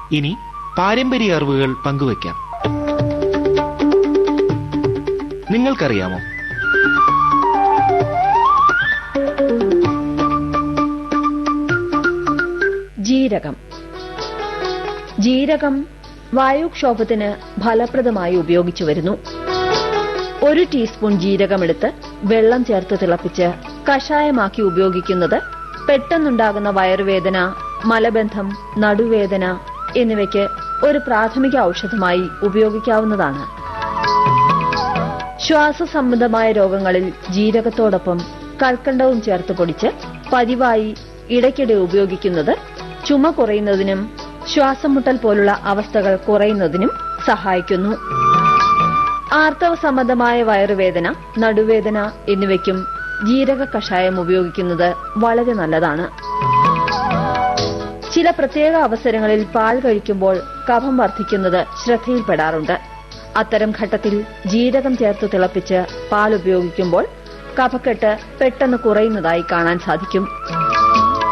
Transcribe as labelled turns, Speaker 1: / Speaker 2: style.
Speaker 1: ഇനി പാരമ്പര്യ അറിവുകൾ പങ്കുവയ്ക്കാം നിങ്ങൾക്കറിയാമോ
Speaker 2: ജീരകം ജീരകം വായുക്ഷോഭത്തിന് ഫലപ്രദമായി ഉപയോഗിച്ചു വരുന്നു ഒരു ടീസ്പൂൺ ജീരകമെടുത്ത് വെള്ളം ചേർത്ത് തിളപ്പിച്ച് കഷായമാക്കി ഉപയോഗിക്കുന്നത് പെട്ടെന്നുണ്ടാകുന്ന വയറുവേദന മലബന്ധം നടുവേദന എന്നിവയ്ക്ക് ഒരു പ്രാഥമിക ഔഷധമായി ഉപയോഗിക്കാവുന്നതാണ് ശ്വാസസംബന്ധമായ രോഗങ്ങളിൽ ജീരകത്തോടൊപ്പം കൽക്കണ്ടവും ചേർത്ത് പൊടിച്ച് പതിവായി ഇടയ്ക്കിടെ ഉപയോഗിക്കുന്നത് ചുമ കുറയുന്നതിനും ശ്വാസം മുട്ടൽ പോലുള്ള അവസ്ഥകൾ കുറയുന്നതിനും സഹായിക്കുന്നു ആർത്തവ സംബന്ധമായ വയറുവേദന നടുവേദന എന്നിവയ്ക്കും ജീരക കഷായം ഉപയോഗിക്കുന്നത് വളരെ നല്ലതാണ് ചില പ്രത്യേക അവസരങ്ങളിൽ പാൽ കഴിക്കുമ്പോൾ കഫം വർദ്ധിക്കുന്നത് ശ്രദ്ധയിൽപ്പെടാറുണ്ട് അത്തരം ഘട്ടത്തിൽ ജീരകം ചേർത്ത് തിളപ്പിച്ച് പാൽ ഉപയോഗിക്കുമ്പോൾ കഫക്കെട്ട് പെട്ടെന്ന് കുറയുന്നതായി കാണാൻ സാധിക്കും